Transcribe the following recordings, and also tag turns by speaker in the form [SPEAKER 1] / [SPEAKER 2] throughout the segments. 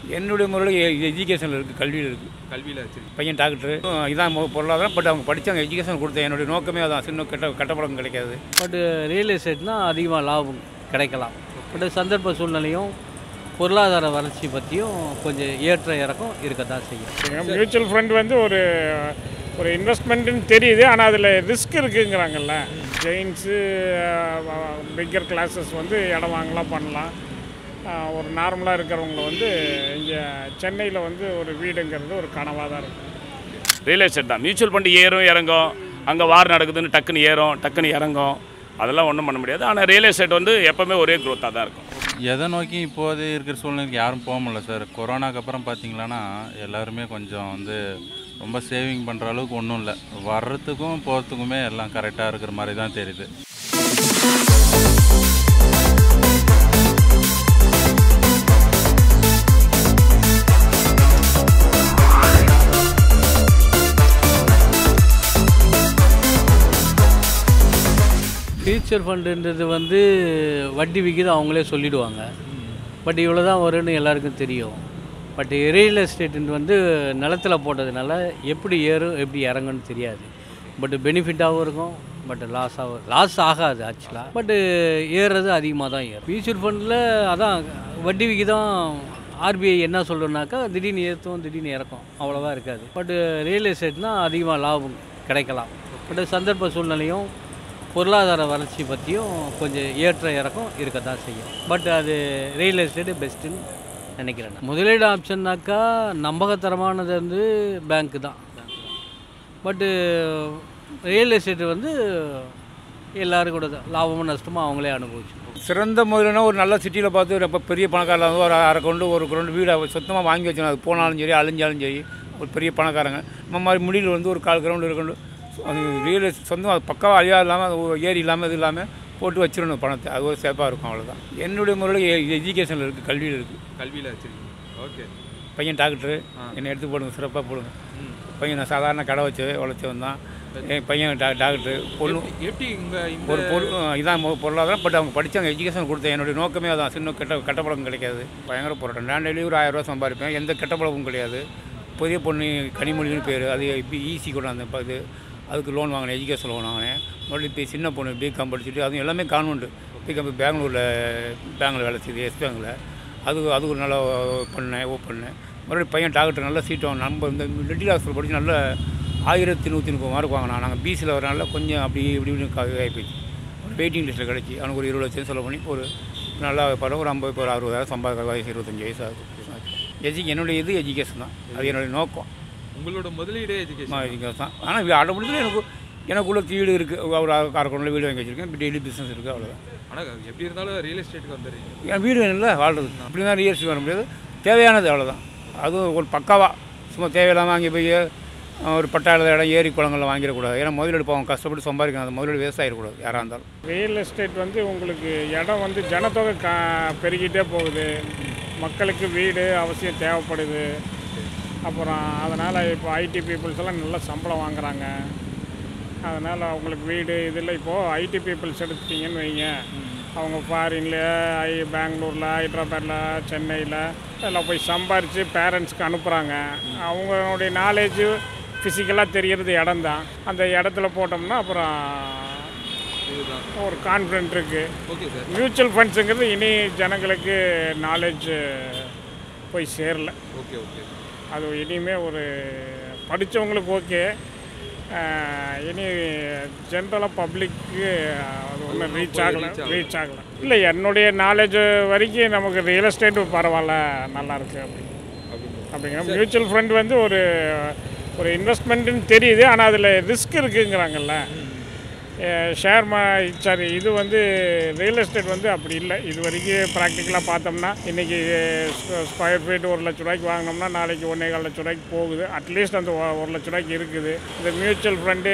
[SPEAKER 1] என்னுடைய முறையில் எஜுகேஷனில் இருக்குது கல்வியில் இருக்குது
[SPEAKER 2] கல்வியில் வச்சிருக்கீங்க
[SPEAKER 1] பையன் டாக்டரு இதான் மொ- பொருளாதாரம் பட் அவங்க படித்தாங்க எஜுகேஷன் கொடுத்தேன் என்னுடைய நோக்கமே அதான் சின்ன கெட்ட கட்டப்படம் கிடைக்காது
[SPEAKER 3] பட் ரியல் எஸ்டேட்னால் அதிகமாக லாபம் கிடைக்கலாம் பட் சந்தர்ப்ப சூழ்நிலையும் பொருளாதார வளர்ச்சி பற்றியும் கொஞ்சம் ஏற்ற இறக்கம் இருக்க தான் செய்யும்
[SPEAKER 4] மியூச்சுவல் ஃபண்ட் வந்து ஒரு ஒரு இன்வெஸ்ட்மெண்ட்டுன்னு தெரியுது ஆனால் அதில் ரிஸ்க் இருக்குங்கிறாங்கல்ல ஜெயின்ஸு பிக்கர் கிளாஸஸ் வந்து இடம் வாங்கலாம் பண்ணலாம் அஹ், ஒரு நார்மலாக இருக்கிறவங்க வந்து இங்கே சென்னையில் வந்து ஒரு வீடுங்கிறது ஒரு கனவாக தான் இருக்கும்
[SPEAKER 5] ரியல் எஸ்டேட் தான் மியூச்சுவல் ஃபண்டு ஏறும் இறங்கும் அங்கே வார் நடக்குதுன்னு டக்குன்னு ஏறும் டக்குன்னு இறங்கும் அதெல்லாம் ஒன்றும் பண்ண முடியாது ஆனால் ரியல் எஸ்டேட் வந்து எப்போவுமே ஒரே க்ரோத்தாக தான் இருக்கும்
[SPEAKER 6] எதை நோக்கி இப்போது இருக்கிற சூழ்நிலைக்கு யாரும் போக முடியல சார் கொரோனாக்கு அப்புறம் பார்த்தீங்கன்னா எல்லாருமே கொஞ்சம் வந்து ரொம்ப சேவிங் பண்ணுற அளவுக்கு ஒன்றும் இல்லை வர்றதுக்கும் போகிறதுக்குமே எல்லாம் கரெக்டாக இருக்கிற மாதிரி தான் தெரியுது
[SPEAKER 3] ஃபியூச்சர் ஃபண்டுன்றது வந்து வட்டி விகிதம் அவங்களே சொல்லிடுவாங்க பட் இவ்வளோ தான் வரும்னு எல்லாருக்கும் தெரியும் பட் ரியல் எஸ்டேட்டு வந்து நிலத்தில் போட்டதுனால எப்படி ஏறும் எப்படி இறங்கும்னு தெரியாது பட் பெனிஃபிட்டாகவும் இருக்கும் பட் லாஸ் ஆகும் லாஸ் ஆகாது ஆக்சுவலாக பட்டு ஏறுறது அதிகமாக தான் ஏறும் மியூச்சுவல் ஃபண்டில் அதான் வட்டி விகிதம் ஆர்பிஐ என்ன சொல்கிறோன்னாக்கா திடீர்னு ஏற்றும் திடீர்னு இறக்கும் அவ்வளோவா இருக்காது பட் ரியல் எஸ்டேட்னால் அதிகமாக லாபம் கிடைக்கலாம் பட் சந்தர்ப்ப சூழ்நிலையும் பொருளாதார வளர்ச்சி பற்றியும் கொஞ்சம் ஏற்ற இறக்கம் இருக்க தான் செய்யும் பட் அது ரியல் எஸ்டேட்டு பெஸ்ட்டுன்னு நினைக்கிறேன் நான். முதலீடு ஆப்ஷன்னாக்கா நம்பகத்தரமானது வந்து பேங்க்கு தான் பட்டு ரியல் எஸ்டேட் வந்து எல்லாரும் கூட தான் லாபமும் நஷ்டமும் அவங்களே அனுபவிச்சு
[SPEAKER 1] சிறந்த முதல்னா ஒரு நல்ல சிட்டியில் பார்த்து ரொம்ப பெரிய பணக்காரில் வந்து ஒரு அரை கொண்டு ஒரு கொண்டு வீடை சொந்தமாக வாங்கி வச்சோம் அது போனாலும் சரி அழிஞ்சாலும் சரி ஒரு பெரிய பணக்காரங்க நம்ம மாதிரி முடியல வந்து ஒரு கால் கிரவுண்டு இருக்கணும் அது ரியல் எஸ்டேட் சொந்தம் அது பக்காவாக அழியா இல்லாமல் அது ஒரு ஏரி இல்லாமல் இது இல்லாமல் போட்டு வச்சிடணும் பணத்தை அது ஒரு சேஃபாக இருக்கும் அவ்வளோதான் என்னுடைய முறையில் எஜுகேஷனில் இருக்குது கல்வியில் இருக்குது
[SPEAKER 2] கல்வியில் வச்சிருக்கீங்க ஓகே
[SPEAKER 1] பையன் டாக்டரு என்னை எடுத்து போடுங்க சிறப்பாக போடுங்க பையன் நான் சாதாரண கடை வச்சு உழைச்சவன் தான் என் பையன் டா டாக்டரு பொண்ணு
[SPEAKER 2] எப்படி இங்கே இந்த
[SPEAKER 1] ஒரு பொருள் இதான் மொ- பொருளாதாரம் பட் அவங்க படித்தாங்க எஜுகேஷன் கொடுத்தேன் என்னுடைய நோக்கமே அதான் சின்ன கெட்ட கெட்ட பழக்கம் கிடைக்காது பயங்கர போராட்டம் நான் டெய்லி ஒரு ஆயிரம் ரூபா சம்பாதிப்பேன் எந்த கெட்ட பழக்கமும் கிடையாது புதிய பொண்ணு கனிமொழின்னு பேர் அது இப்போ ஈஸி கொண்டாந்தேன் இப்போ அது அதுக்கு லோன் வாங்கினேன் எஜுகேஷன் லோன் வாங்கினேன் மறுபடியும் இப்போ சின்ன பொண்ணு பிகாம் படிச்சுட்டு அதுவும் எல்லாமே கான்வென்ட் பிகாம் பெங்களூரில் பேங்கில் வேலை செய்யுது எஸ் பேங்கில் அது அது ஒரு நல்லா பண்ணேன் ஓ பண்ணேன் மறுபடியும் பையன் டாக்டர் நல்ல சீட் வாங்க நம்ம இந்த லிட்டில் ஹாஸ்பிட்டல் படித்து நல்ல ஆயிரத்தி நூற்றி முப்பது மார்க் வாங்கினான் நாங்கள் பிசியில் வரனால கொஞ்சம் அப்படி இப்படி இப்படி ஆகிப்போச்சு ஒரு வெயிட்டிங் லிஸ்ட்டில் கிடச்சி அவனுக்கு ஒரு இருபது லட்சம் செலவு பண்ணி ஒரு நல்லா படம் ஒரு ஐம்பது ஒரு அறுபதாயிரம் சம்பாதிக்கிற வயசு இருபத்தஞ்சி வயசு ஆகுது எஜு என்னுடைய இது எஜுகேஷன் தான் அது என்னுடைய நோக்கம்
[SPEAKER 2] உங்களோட முதலீடே எஜுகேஷன்
[SPEAKER 1] எஜுகேஷன் தான் ஆனால் ஆட்டோமேட்டிக்கில் எனக்கு எனக்குள்ள வீடு இருக்குது ஒரு காரக்குண்டில் வீடு வாங்கி வச்சுருக்கேன் இப்போ டெய்லி பிஸ்னஸ் இருக்குது அவ்வளோதான்
[SPEAKER 2] ஆனால் எப்படி இருந்தாலும் ரியல் எஸ்டேட்டுக்கு வந்துடுறீங்க
[SPEAKER 1] என் வீடு வேணும்ல வாழ்றது அப்படி தான் ரியல் எஸ்டேட் வர முடியாது தேவையானது அவ்வளோதான் அதுவும் ஒரு பக்காவாக சும்மா தேவையில்லாமல் அங்கே போய் அஹ், ஒரு பட்டாள இடம் ஏரி குளங்களில் வாங்கிடக்கூடாது ஏன்னா முதலீடு போவோம் கஷ்டப்பட்டு சம்பாதிக்கணும் அந்த முதலீடு வேஸ்ட் ஆகிடக்கூடாது யாராக இருந்தாலும்
[SPEAKER 4] ரியல் எஸ்டேட் வந்து உங்களுக்கு இடம் வந்து ஜனத்தொகை கா பெருகிட்டே போகுது மக்களுக்கு வீடு அவசியம் தேவைப்படுது அப்புறம் அதனால் இப்போ ஐடி பீப்புள்ஸ் எல்லாம் நல்ல சம்பளம் வாங்குறாங்க அதனால் அவங்களுக்கு வீடு இதில் இப்போது ஐடி பீப்புள்ஸ் எடுத்துட்டிங்கன்னு வைங்க அவங்க ஃபாரின்ல ஐ பெங்களூரில் ஹைதராபாத்தில் சென்னையில் எல்லாம் போய் சம்பாரித்து பேரண்ட்ஸ்க்கு அனுப்புகிறாங்க அவங்களுடைய நாலேஜு ஃபிசிக்கலாக தெரியறது இடம் தான் அந்த இடத்துல போட்டோம்னா அப்புறம்
[SPEAKER 2] இதுதான்
[SPEAKER 4] ஒரு கான்ஃபிடென்ட் இருக்குது
[SPEAKER 2] ஓகே சார்
[SPEAKER 4] மியூச்சுவல் ஃபண்ட்ஸுங்கிறது இனி ஜனங்களுக்கு நாலேஜ் போய் சேரல
[SPEAKER 2] ஓகே ஓகே
[SPEAKER 4] அது இனிமே ஒரு படித்தவங்களுக்கு ஓகே இனி ஜென்ரலாக பப்ளிக்கு அது ஒன்றும் ரீச் ஆகலை ரீச் ஆகலை இல்லை என்னுடைய நாலேஜ் வரைக்கும் நமக்கு ரியல் எஸ்டேட் பரவாயில்ல நல்லா இருக்கு அப்படின்னு அப்படிங்கிற மியூச்சுவல் ஃபண்ட் வந்து ஒரு ஒரு இன்வெஸ்ட்மெண்ட்டுன்னு தெரியுது ஆனால் அதில் ரிஸ்க் இருக்குங்கிறாங்கல்ல ஷேர் மா சாரி இது வந்து ரியல் எஸ்டேட் வந்து அப்படி இல்லை இது வரைக்கும் ப்ராக்டிக்கலாக பார்த்தோம்னா இன்றைக்கி ஸ்கொயர் ஃபீட் ஒரு லட்ச ரூபாய்க்கு வாங்கினோம்னா நாளைக்கு ஒன்றே கால் லட்ச ரூபாய்க்கு போகுது அட்லீஸ்ட் அந்த ஒ- ஒரு லட்ச ரூபாய்க்கு இருக்குது இந்த மியூச்சுவல் ஃபண்டு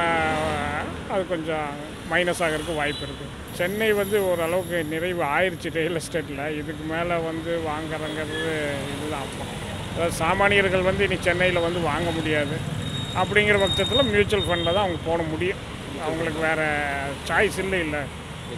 [SPEAKER 4] அது கொஞ்சம் மைனஸ் ஆகிறதுக்கு வாய்ப்பு இருக்குது சென்னை வந்து ஓரளவுக்கு நிறைவு ஆயிடுச்சு ரியல் எஸ்டேட்டில் இதுக்கு மேலே வந்து வாங்குறங்கிறது இதுதான் அப்புறம் அதாவது சாமானியர்கள் வந்து இனி சென்னையில் வந்து வாங்க முடியாது அப்படிங்கிற பட்சத்தில் மியூச்சுவல் ஃபண்டில் தான் அவங்க போட முடியும் அவங்களுக்கு வேறு சாய்ஸ் இல்லை இல்லை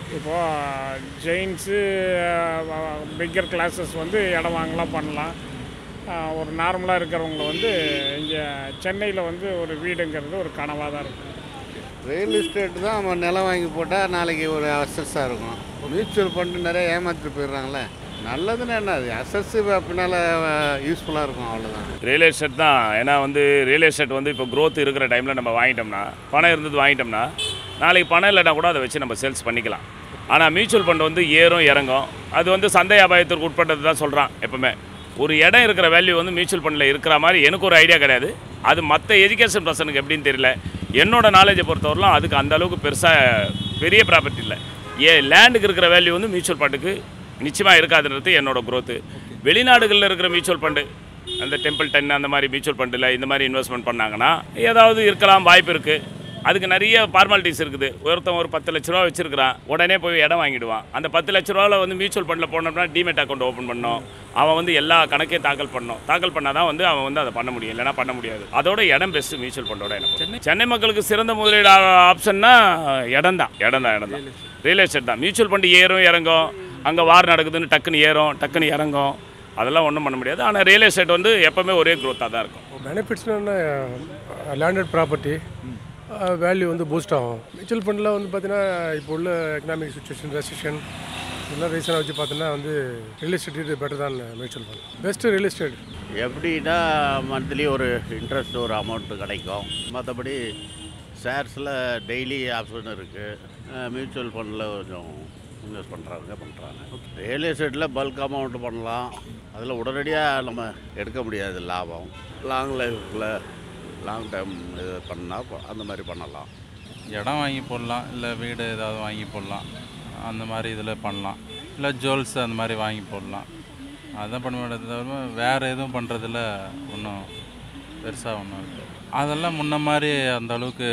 [SPEAKER 4] இப்போது ஜெயின்ஸு பிக்கர் கிளாஸஸ் வந்து இடம் வாங்கலாம் பண்ணலாம் ஒரு நார்மலாக இருக்கிறவங்கள வந்து இங்கே சென்னையில் வந்து ஒரு வீடுங்கிறது ஒரு கனவாக தான் இருக்கும்
[SPEAKER 7] ரியல் எஸ்டேட் தான் நம்ம நிலம் வாங்கி போட்டால் நாளைக்கு ஒரு அசஸாக இருக்கும் மியூச்சுவல் ஃபண்டு நிறைய ஏமாற்றிட்டு போயிடுறாங்களே நல்லதுன்னு என்ன அது அசஸ் பின்னால் யூஸ்ஃபுல்லாக இருக்கும் அவ்வளோதான்
[SPEAKER 5] ரியல் எஸ்டேட் தான் ஏன்னா வந்து ரியல் எஸ்டேட் வந்து இப்போ growth இருக்கிற டைமில் நம்ம வாங்கிட்டோம்னா பணம் இருந்தது வாங்கிட்டோம்னா நாளைக்கு பணம் இல்லைனா கூட அதை வச்சு நம்ம சேல்ஸ் பண்ணிக்கலாம் ஆனால் மியூச்சுவல் ஃபண்ட் வந்து ஏறும் இறங்கும் அது வந்து சந்தை அபாயத்திற்கு உட்பட்டது தான் சொல்கிறான் எப்பவுமே ஒரு இடம் இருக்கிற வேல்யூ வந்து மியூச்சுவல் ஃபண்டில் இருக்கிற மாதிரி எனக்கு ஒரு ஐடியா கிடையாது அது மற்ற எஜுகேஷன் பர்சனுக்கு எப்படின்னு தெரியல என்னோட நாலேஜை பொறுத்தவரைலாம் அதுக்கு அந்த அளவுக்கு பெருசாக பெரிய ப்ராப்பர்ட்டி இல்லை ஏ லேண்டுக்கு இருக்கிற வேல்யூ வந்து மியூச்சுவல் ஃபண்டுக்கு நிச்சயமாக இருக்காதுன்றது என்னோட growth வெளிநாடுகளில் இருக்கிற மியூச்சுவல் ஃபண்டு அந்த டெம்பிள் டென் அந்த மாதிரி மியூச்சுவல் ஃபண்டில் இந்த மாதிரி இன்வெஸ்ட்மெண்ட் பண்ணாங்கன்னா ஏதாவது இருக்கலாம் வாய்ப்பு இருக்குது அதுக்கு நிறைய ஃபார்மாலிட்டிஸ் இருக்குது ஒருத்தன் ஒரு பத்து லட்ச ரூபா வச்சிருக்கிறான் உடனே போய் இடம் வாங்கிடுவான் அந்த பத்து லட்ச ரூபாவில் வந்து மியூச்சுவல் ஃபண்டில் போனோம்னா டிமெட் அக்கௌண்ட் ஓப்பன் பண்ணணும் அவன் வந்து எல்லா கணக்கையும் தாக்கல் பண்ணணும் தாக்கல் பண்ணால் தான் வந்து அவன் வந்து அதை பண்ண முடியும் இல்லைனா பண்ண முடியாது அதோட இடம் பெஸ்ட்டு மியூச்சுவல் ஃபண்டோட எனக்கு சென்னை மக்களுக்கு சிறந்த முதலீடு ஆப்ஷன்னா இடம் தான் இடம் தான் இடம் தான் ரியல் எஸ்டேட் தான் மியூச்சுவல் ஃபண்டு ஏறும் இறங்கும் அங்கே வார் நடக்குதுன்னு டக்குன்னு ஏறும் டக்குன்னு இறங்கும் அதெல்லாம் ஒன்றும் பண்ண முடியாது ஆனால் ரியல் எஸ்டேட் வந்து எப்போவுமே ஒரே க்ரோத்தாக தான் இருக்கும்
[SPEAKER 8] பெனிஃபிட்ஸ்னா லேண்டட் ப்ராப்பர்ட்டி வேல்யூ வந்து பூஸ்ட் ஆகும் மியூச்சுவல் ஃபண்டில் வந்து பார்த்தீங்கன்னா இப்போ உள்ள எக்கனாமிக் சுச்சுவேஷன் ரெசிஷன் இதெல்லாம் ரீசனாக வச்சு பார்த்தோன்னா வந்து ரியல் எஸ்டேட் இது பெட்டர் தான் mutual fund best real estate
[SPEAKER 7] எப்படின்னா மந்த்லி ஒரு இன்ட்ரெஸ்ட் ஒரு அமௌண்ட்டு கிடைக்கும் மற்றபடி ஷேர்ஸில் டெய்லி ஆப்ஷன் இருக்குது மியூச்சுவல் ஃபண்டில் கொஞ்சம் இன்வெஸ்ட் பண்ணுறாங்க பண்ணுறாங்க ரியல் எஸ்டேட்டில் பல்க் அமௌண்ட் பண்ணலாம் அதில் உடனடியாக நம்ம எடுக்க முடியாது லாபம் லாங் லைஃப்பில் லாங் டைம் இது பண்ணால் அந்த மாதிரி பண்ணலாம்
[SPEAKER 6] இடம் வாங்கி போடலாம் இல்லை வீடு ஏதாவது வாங்கி போடலாம் அந்த மாதிரி இதில் பண்ணலாம் இல்லை ஜுவல்ஸ் அந்த மாதிரி வாங்கி போடலாம் அதான் பண்ண முடியாது தவிர வேறு எதுவும் பண்ணுறதில்ல ஒன்றும் பெருசாக ஒன்றும் இருக்குது அதெல்லாம் முன்ன மாதிரி அந்த அளவுக்கு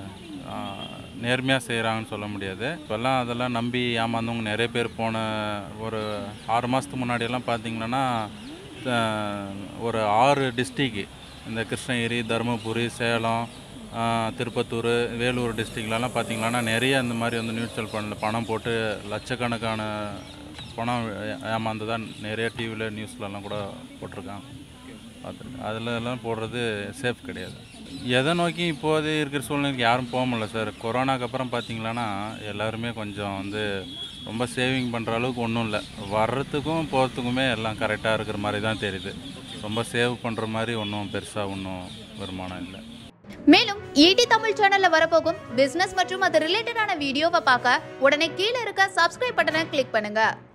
[SPEAKER 6] நேர்மையாக செய்கிறாங்கன்னு சொல்ல முடியாது இப்போல்லாம் அதெல்லாம் நம்பி ஏமாந்தவங்க நிறைய பேர் போன ஒரு ஆறு மாதத்துக்கு முன்னாடியெல்லாம் பார்த்தீங்கன்னா அஹ், ஒரு ஆறு டிஸ்ட்ரிக்கு இந்த கிருஷ்ணகிரி தருமபுரி சேலம் ஆஹ், திருப்பத்தூர் வேலூர் டிஸ்ட்ரிக்ட்லலாம் பார்த்தீங்கன்னா நிறைய இந்த மாதிரி வந்து மியூச்சுவல் ஃபண்டில் பணம் போட்டு லட்சக்கணக்கான பணம் ஏ- ஏமாந்ததான் நிறைய டிவியில் நியூஸ்லலாம் கூட போட்டிருக்காங்க பார்த்துருக்கேன் அதில் எல்லாம் போடுறது சேஃப் கிடையாது எதை நோக்கி இப்போது இருக்கிற சூழ்நிலைக்கு யாரும் போக முடியல சார் கொரோனாக்கு அப்புறம் பார்த்தீங்கன்னா எல்லாருமே கொஞ்சம் வந்து ரொம்ப சேவிங் பண்ணுற அளவுக்கு ஒன்றும் இல்லை வர்றதுக்கும் போகிறதுக்குமே எல்லாம் கரெக்டாக இருக்கிற மாதிரி தான் தெரியுது ரொம்ப சேவ் பண்ணுற மாதிரி ஒன்றும் பெருசாக ஒன்றும் வருமானம் இல்லை
[SPEAKER 9] மேலும் ஈடி தமிழ் சேனல்ல வரப்போகும் பிசினஸ் மற்றும் அது ரிலேட்டடான வீடியோவை பார்க்க உடனே கீழே இருக்க சப்ஸ்கிரைப் பட்டனை கிளிக் பண்ணுங்க